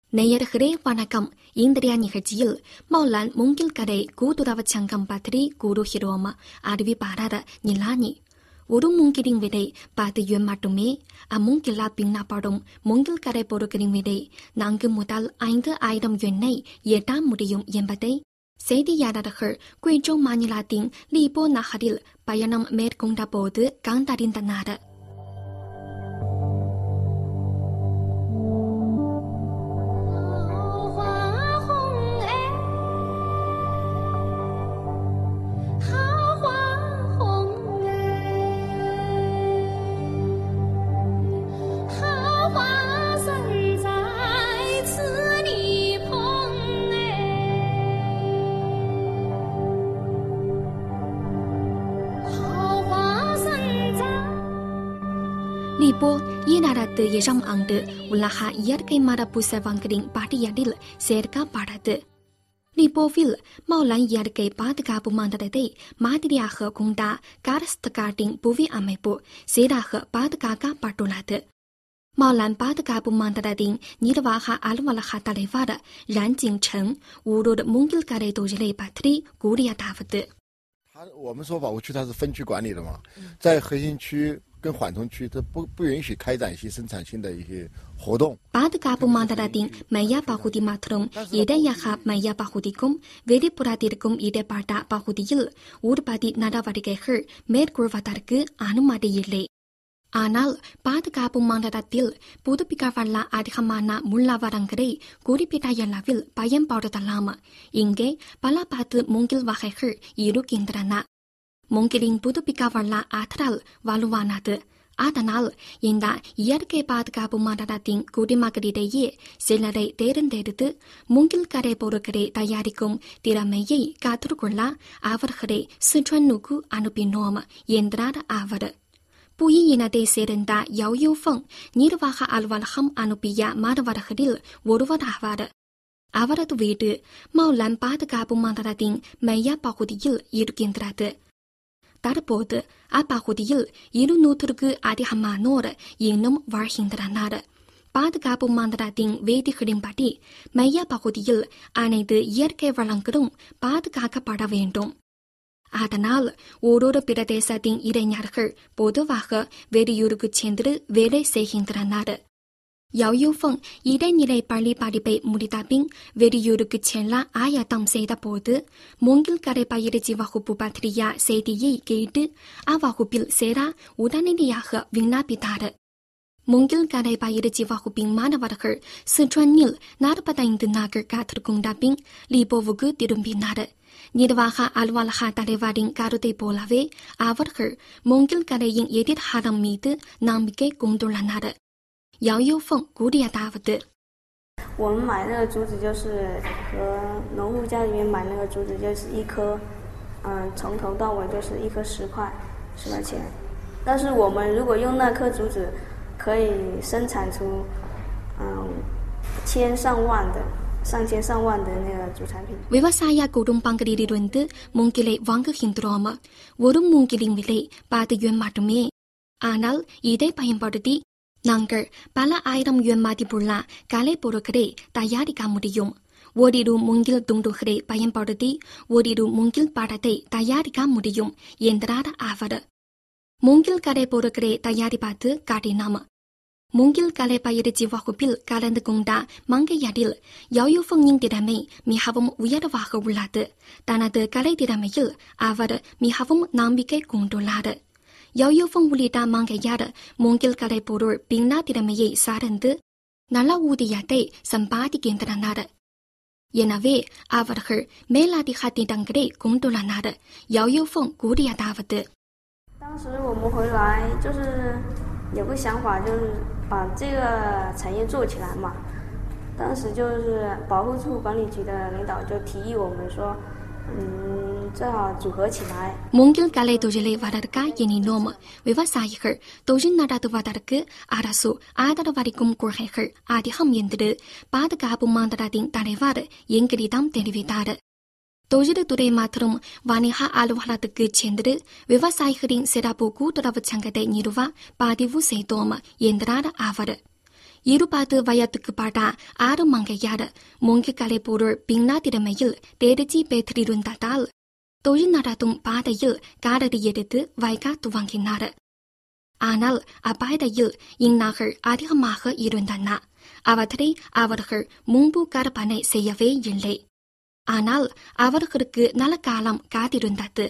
நேயர்களே வணக்கம் இன்றைய நிகழ்ச்சியில் மௌலான் மூங்கில் கடை கூட்டுறவு சங்கம் பற்றி கூறுகிறோம் அறிவிப்பாளர் நிலானி ஒரு மூங்கிலின் விலை பத்து யுவான் மட்டுமே அம்மூங்கிலால் பின்னப்படும் மூங்கில் கடை பொருட்களின் விலை நான்கு முதல் ஐந்து ஆயிரம் யுவானை எட்ட முடியும் என்பதை செய்தியாளர்கள் குய்ஜோ மாநிலத்தின் லீபோ நகரில் பயணம் மேற்கொண்ட போது கண்டறிந்தனர் 桃花红哎，桃花红哎，桃花盛在十里棚哎，桃花盛在。 லீபோ ஈராயிரத்து ஏழாம் ஆண்டு உலக இயற்கை மரபு செல்வங்களின் பட்டியலில் சேர்க்கப்பட்டது லீபோவில் மௌலான் இயற்கை பாதுகாப்பு மண்டலத்தை மாதிரியாக கொண்ட காரஸ்ட் காட்டின் புவி அமைப்பு சீராக பாதுகாக்கப்பட்டுள்ளது மௌலான் பாதுகாப்பு மண்டலத்தின் நிர்வாக அலுவலக தலைவர் ரன் ஜிங்செங் ஊரூர் மூங்கில் கரை தொழிலை பற்றி கூறியதாவது 它我们说保护区它是分区管理的嘛，在核心区跟缓冲区，它不不允许开展一些生产性的一些活动。 பாதுகாப்பு மண்டலத்தின் மைய பகுதி மற்றும் இடையக மைய பகுதிக்கும் வெளிப்புறத்திற்கும் இடைப்பட்ட பகுதியில் உற்பத்தி நடவடிக்கைகள் மேற்கொள்வதற்கு அனுமதி இல்லை ஆனால் பாதுகாப்பு மண்டலத்தில் புதுப்பிக்கவல்ல அதிகமான முள்ளவரங்களை குறிப்பிட்ட அளவில் பயன்படுத்தலாம் இங்கே பல பத்து மூங்கில் வகைகள் இருக்கின்றன மூங்கிலின் புதுப்பிக்கவல்ல ஆற்றல் வலுவானது அதனால் இந்த இயற்கை பாதுகாப்பு மண்டலத்தின் குடிமக்களிடையே சிலரை தேர்ந்தெடுத்து மூங்கில் கரை பொருட்களை தயாரிக்கும் திறமையை கற்றுக்கொள்ள அவர்களை சிற்றனுக்கு அனுப்பினோம் என்றார் அவர் புயினத்தை சேர்ந்த யவ்யூஃபங் நிர்வாக அலுவலகம் அனுப்பிய மாணவர்களில் ஒருவராவார் அவரது வீடு மௌலான் பாதுகாப்பு மண்டலத்தின் மைய பகுதியில் இருக்கின்றது தற்போது அப்பகுதியில் இருநூற்றுக்கு அதிகமானோர் இன்னும் வாழ்கின்றனர் பாதுகாப்பு மண்டலத்தின் வேதிகளின்படி மைய பகுதியில் அனைத்து இயற்கை வளங்களும் பாதுகாக்கப்பட வேண்டும் அதனால் ஓரொரு பிரதேசத்தின் இளைஞர்கள் பொதுவாக வெளியூருக்கு சென்று வேலை செய்கின்றனர் யவ்யூஃபங் இடைநிலை பள்ளி படிப்பை முடித்த பின் வெளியூருக்கு செல்ல ஆயத்தம் செய்தபோது மூங்கில் கரை பயிற்சி வகுப்பு பற்றிய செய்தியை கேட்டு அவ்வகுப்பில் சேர உடனடியாக விண்ணப்பித்தார் மூங்கில் கரை பயிற்சி வகுப்பின் மாணவர்கள் சிற்றனில் நாற்பத்தைந்து நாட்கள் காத்திருக்கொண்ட பின் லீபோவுக்கு திரும்பினார் நிர்வாக அலுவலக தலைவரின் கருத்தை போலவே அவர்கள் மூங்கில் கரையின் எதிர்காலம் மீது நம்பிக்கை கொண்டுள்ளனர் 姚优凤古里亚达夫的。 我们买那个竹子就是和农户家里面买那个竹子就是一颗，嗯，从头到尾就是一颗十块，十块钱。但是我们如果用那颗竹子，可以生产出，嗯，千上万的、上千上万的那个主产品。 விவசாய குடும்பங்களிலிருந்து மூங்கிலை வாங்குகின்றோம் ஒரு மூங்கிலின் விலை பத்து யுவான் மட்டுமே ஆனால் இதை பயன்படுத்தி நாங்கள் பல ஆயிரம் யுவான் மதிப்புள்ள கலை பொருட்களை தயாரிக்க முடியும் ஓரிரு மூங்கில் துண்டுகளை பயன்படுத்தி ஓரிரு மூங்கில் படத்தை தயாரிக்க முடியும் என்றார் அவர் மூங்கில் கலை பொருட்களை தயாரிப்பது கடினம் மூங்கில் கலை பயிற்சி வகுப்பில் கலந்து கொண்ட மங்கையரில் யவுஃபங்கின் திறமை மிகவும் உயர்வாக உள்ளது தனது கலை திறமையில் அவர் மிகவும் நம்பிக்கை கொண்டுள்ளார் யவுஃபங் உள்ளிட்ட மங்கையர் மூங்கில் கலை பொருள் பின்னா திறமையை சார்ந்து நல்ல ஊதியத்தை சம்பாதிக்கின்றனர் எனவே அவர்கள் மேலதிக திட்டங்களை கொண்டுள்ளனர் யவுஃபங் கூறியதாவது 当时我们回来就是有个想法，就是把这个产业做起来嘛。当时就是保护处管理局的领导就提议我们说，嗯，最好组合起来。 மூங்கில் கலை தொழிலை வளர்க்க எண்ணினோம் விவசாயிகள் தொழில் நடத்துவதற்கு அரசு ஆதரவளிக்கும் கொள்கைகள் அதிகம் என்று பாதுகாப்பு மண்டலத்தின் தலைவர் எங்களிடம் தெரிவித்தார் தொழில்துறை மற்றும் வணிக அலுவலகத்துக்கு சென்று விவசாயிகளின் சிறப்பு கூட்டுறவு சங்கத்தை நிறுவ பதிவு செய்தோம் என்றார் அவர் இருபாது வயதுக்கு பாடா ஆறு மங்கையார் மூங்கி கலை பொருள் பின்னா திறமையில் தேடிச்சி பெற்றிருந்ததால் தொழில் நடத்தும் பாதையில் காரடி எடுத்து வைகா துவங்கினார் ஆனால் அப்பாதையில் இந்நாகள் அதிகமாக இருந்தன அவற்றை அவர்கள் முன்பு கற்பனை செய்யவே இல்லை ஆனால் அவர்களுக்கு நல்ல காலம் காத்திருந்தது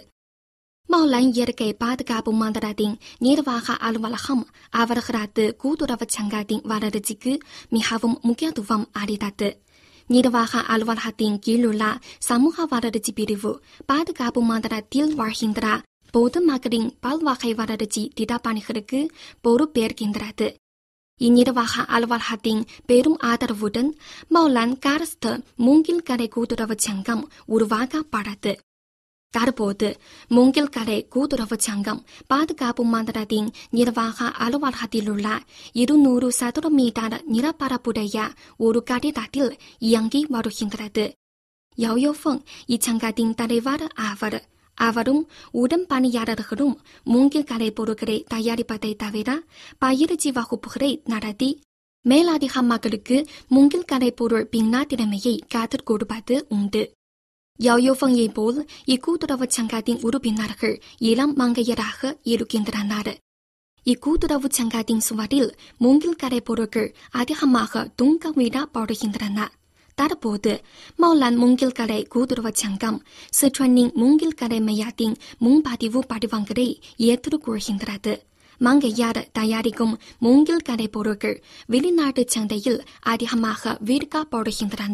மௌலன் இயற்கை பாதுகாப்பு மந்திரத்தின் நிர்வாக அலுவலகம் அவர்களது கூட்டுறவு சங்கத்தின் வளர்ச்சிக்கு மிகவும் முக்கியத்துவம் அளித்தது நிர்வாக அலுவலகத்தின் கீழுள்ள சமூக வளர்ச்சி பிரிவு பாதுகாப்பு மந்திரத்தில் வாழ்கின்ற பொது மக்களின் பல்வகை வளர்ச்சி திட்டப்பணிகளுக்கு பொறுப்பேற்கின்றது இந்நிர்வாக அலுவலகத்தின் பெரும் ஆதரவுடன் மௌலான் காரஸ்த மூங்கில் கடை கூட்டுறவு சங்கம் உருவாக்கப்பட்டது தற்போது மூங்கில் கடை கூட்டுறவு சங்கம் பாதுகாப்பு மந்திரத்தின் நிர்வாக அலுவலகத்திலுள்ள இருநூறு சதுர மீட்டர் நிலப்பரப்புடைய ஒரு கட்டிடத்தில் இயங்கி வருகின்றது யோயோஃபங் இச்சங்கத்தின் தலைவர் ஆவர் அவரும் உடன் பணியாளர்களும் மூங்கில் கலை பொருட்களை தயாரிப்பதை தவிர பயிற்சி வகுப்புகளை நடத்தி மேலதிக மக்களுக்கு மூங்கில் கலை பொருள் பின்னா திறமையை கற்றுக் கொடுப்பது உண்டு யோயோஃபங்கை போல் இக்கூட்டுறவு சங்கத்தின் உறுப்பினர்கள் இளம் மங்கையராக இருக்கின்றனர் இக்கூட்டுறவு சங்கத்தின் சுவரில் மூங்கில் கரை பொருட்கள் அதிகமாக தூங்க விடப்படுகின்றன தற்போது மௌலான் மூங்கில் கடை கூட்டுறவு சங்கம் சிற்றுவனின் மூங்கில் கடை மையத்தின் முன்பதிவு படிவங்களை ஏற்றுக்கொள்கின்றது மங்கையார் தயாரிக்கும் மூங்கில் கடை பொருட்கள் வெளிநாட்டு சந்தையில் அதிகமாக விற்கப்படுகின்றன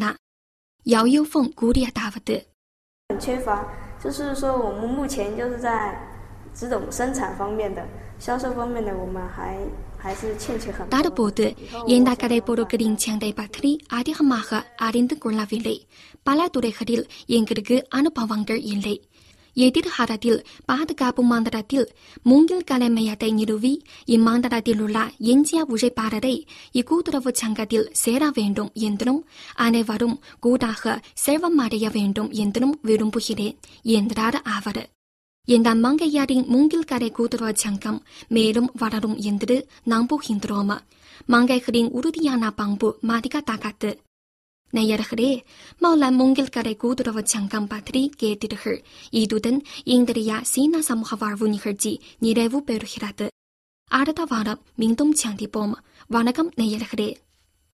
யாயோஃபங் கூறியதாவது 很缺乏，就是说我们目前就是在这种生产方面的、销售方面的，我们还还是欠缺很多。 தற்போது இந்த கடை பொருட்களின் சந்தை பற்றி அதிகமாக அறிந்து கொள்ளவில்லை பல துறைகளில் எங்களுக்கு அனுபவங்கள் இல்லை எதிர்காலத்தில் பாதுகாப்பு மந்திரத்தில் மூங்கில் கலை மையத்தை நிறுவி இம்மந்திரத்தில் உள்ள எஞ்சிய உழைப்பாளரை இக்கூட்டுறவு சங்கத்தில் சேர வேண்டும் என்றும் அனைவரும் கூட்டாக செல்வமடைய வேண்டும் என்றும் விரும்புகிறேன் என்றார் அவர் இந்த மங்கையாரின் மூங்கில் கரை கூட்டுறவு சங்கம் மேலும் வளரும் என்று நம்புகின்றோம் மங்கைகளின் உறுதியான பண்பு மதிக்கத்தக்கது நேயர்களே மௌலான் மூங்கில் கரை கூட்டுறவு சங்கம் பற்றி கேட்டீர்கள் இதுடன் இன்றைய சீன சமூக வாழ்வு நிகழ்ச்சி நிறைவு பெறுகிறது அடுத்த வாரம் மீண்டும் சந்திப்போம் வணக்கம் நேயர்களே